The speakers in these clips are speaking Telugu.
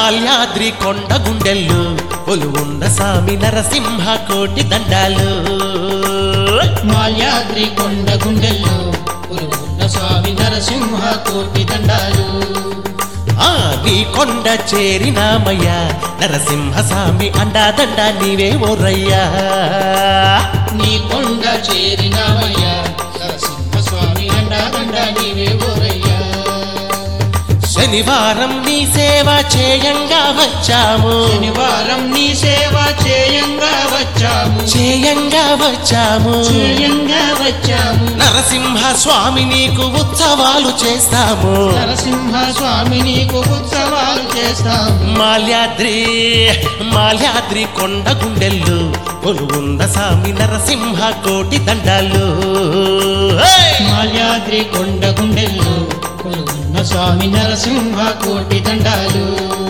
మాల్యాద్రి కొండ గుండెల్లు కొలువున్న స్వామి నరసింహ కోటి దండాలు మాల్యాద్రి కొండ గుండెల్లో కొలువున్న స్వామి నరసింహ కోటి దండాలు ఆ నీ కొండ చేరినామయ్యా నరసింహ స్వామి అండా దండ నీవే ఓరయ్యా నీ కొండ చేరినామయ్యా నరసింహ స్వామి అండా దండ నీవే ఓరయ్యా శనివారం నీ సేవ చేయంగా వచ్చాము శనివారం నీ సేవ చేయంగా వచ్చాము చేయంగా వచ్చాము చేయంగా వచ్చాము నరసింహ స్వామి నీకు ఉత్సవాలు చేస్తాము నరసింహ స్వామి నీకు ఉత్సవాలు చేస్తాము మాల్యాద్రి మాల్యాద్రి కొండ గుండెల్లు కొలువున్న స్వామి నరసింహ కోటి దండాలు హే! మాల్యాద్రి కొండ గుండెల్లో కొలువున్న స్వామి నరసింహ కోటి దండాలు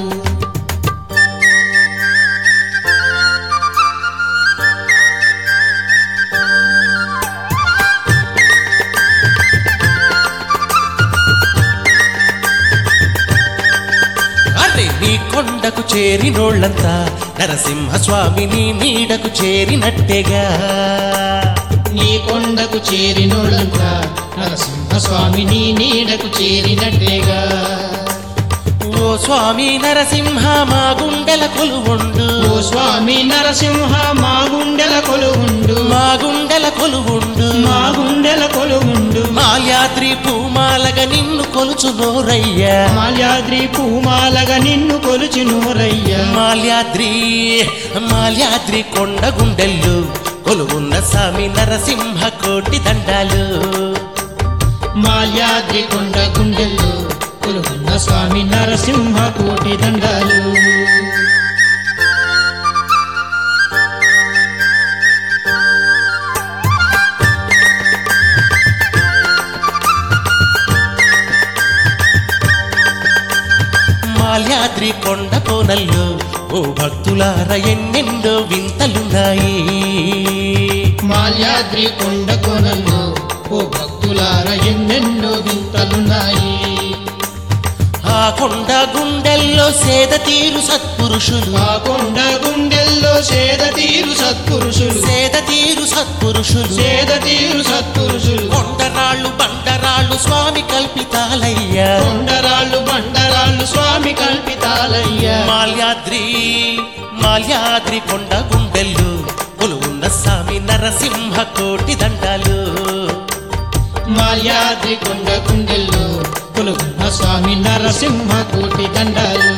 అరే నీ కొండకు చేరినోళ్ళంతా నరసింహ స్వామి నీ నీడకు చేరినట్టేగా నీ కొండకు చేరినోళ్ళంతా నరసింహ స్వామి నీ నీడకు చేరినట్టేగా ఓ స్వామి నరసింహ మా గుండెల కొలువుండు ఓ స్వామి నరసింహ మా గుండెల కొలువుండు మా గుండెల కొలువుండు మా గుండెల కొలువుండు మాల్యాద్రి పూమాలగా నిన్ను కొలుచునోరయ్యా మాల్యాద్రి పూమాలగా నిన్ను కొలుచు నూరయ్యా మాల్యాద్రి మాల్యాద్రి కొండ గుండెల్లు కొలువున్న స్వామి నరసింహ కోటి దండాలు మాల్యాద్రి కొండ గుండెల్లో కొలువున్న స్వామి నరసింహ కోటి దండాలు మాల్యాద్రి కొండ కోనల్లో ఓ భక్తులార ఎన్నెన్నో వింతలున్నాయి మాల్యాద్రి కొండ కోనల్లో ఓ భక్తులార ఎన్నెన్నో వింతలున్నాయి ఆ కొండ గుండెల్లో సేద తీరు సత్పురుషులు ఆ కొండ గుండెల్లో సేద తీరు సత్పురుషులు సేద తీరు సత్పురుషులు సేద తీరు సత్పురుషులు కొండరాళ్ళు బండరాళ్ళు స్వామి కల్పితాలయ్యా కొండరాళ్ళు బండరాళ్ళు స్వామి కల్పితాలయ్యా మాల్యాద్రి మాల్యాద్రి కొండ గుండెల్లు కొలువున్న స్వామి నరసింహ కోటి దండాలు మాల్యాద్రి కొండ గుండెల్లో కొలువున్న స్వామి నరసింహ కోటి దండాలు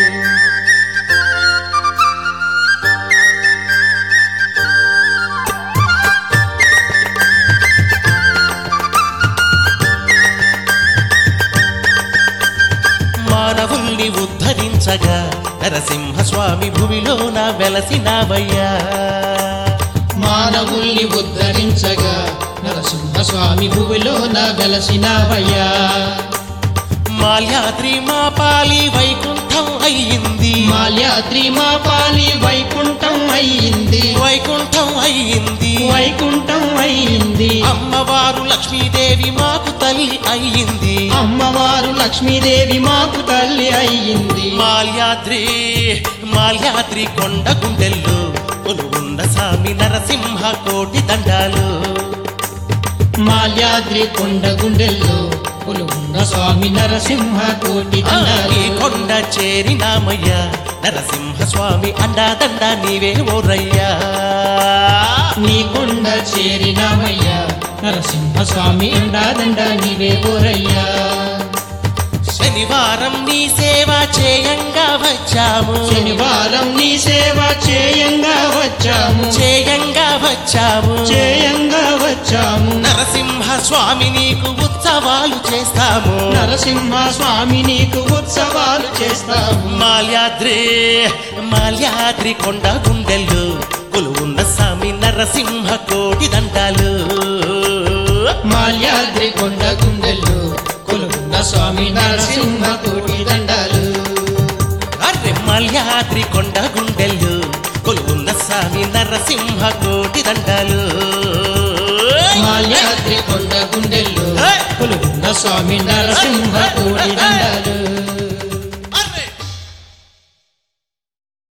మానవుల్ని ఉద్ధరించగా నరసింహ స్వామి భూమిలోన వెలసినావయ్యా మానవుల్ని ఉద్ధరించగా నరసింహ స్వామి భూమిలోన వెలసినవయ్యా మాల్యాద్రి మా పాలి వైకుంఠం అయ్యింది మాల్యాద్రి మా పాలి వైకుంఠం అయ్యింది వైకుంఠం అయ్యింది వైకుంఠం అయ్యింది అమ్మవారు లక్ష్మీదేవి మాకు తల్లి అయ్యింది అమ్మవారు లక్ష్మీదేవి మాకు తల్లి అయ్యింది మాల్యాద్రి మాల్యాద్రి కొండ గుండెల్లు కొలువున్న స్వామి నరసింహ కోటి దండాలు మాల్యాద్రి కొండ గుండెల్లో కొలువున్న స్వామి నరసింహ కోటి ఆ, ఈ దండాలు కొండ చేరినామయ్యా నరసింహ స్వామి అండా దండ నీవే ఓరయ్యా నీ కొండ చేరినామయ్యా నరసింహ స్వామి అండాదండ నీవే ఓరయ్యా శనివారం నీ సేవ చేయంగా వచ్చాము శనివారం నీ సేవ చేయంగా వచ్చాము చేయంగా వచ్చాము చేయంగా వచ్చాము నరసింహ స్వామి నీకు ఉత్సవాలు చేస్తాము నరసింహ స్వామి నీకు ఉత్సవాలు చేస్తాము మాల్యాద్రి మాల్యాద్రి కొండ గుండెల్లు కొలువున్న స్వామి నరసింహ కోటి దండాలు మాల్యాద్రి కొండ గుండెల్లో కొలువున్న స్వామి నరసింహ కోటి దండాలు అర్రె మాల్యాద్రి కొండ గుండెల్లు కొలువున్న స్వామి నరసింహ కోటి దండాలు మాల్యాద్రి కొండ గుండెల్లో హే! కొలువున్న స్వామి నరసింహ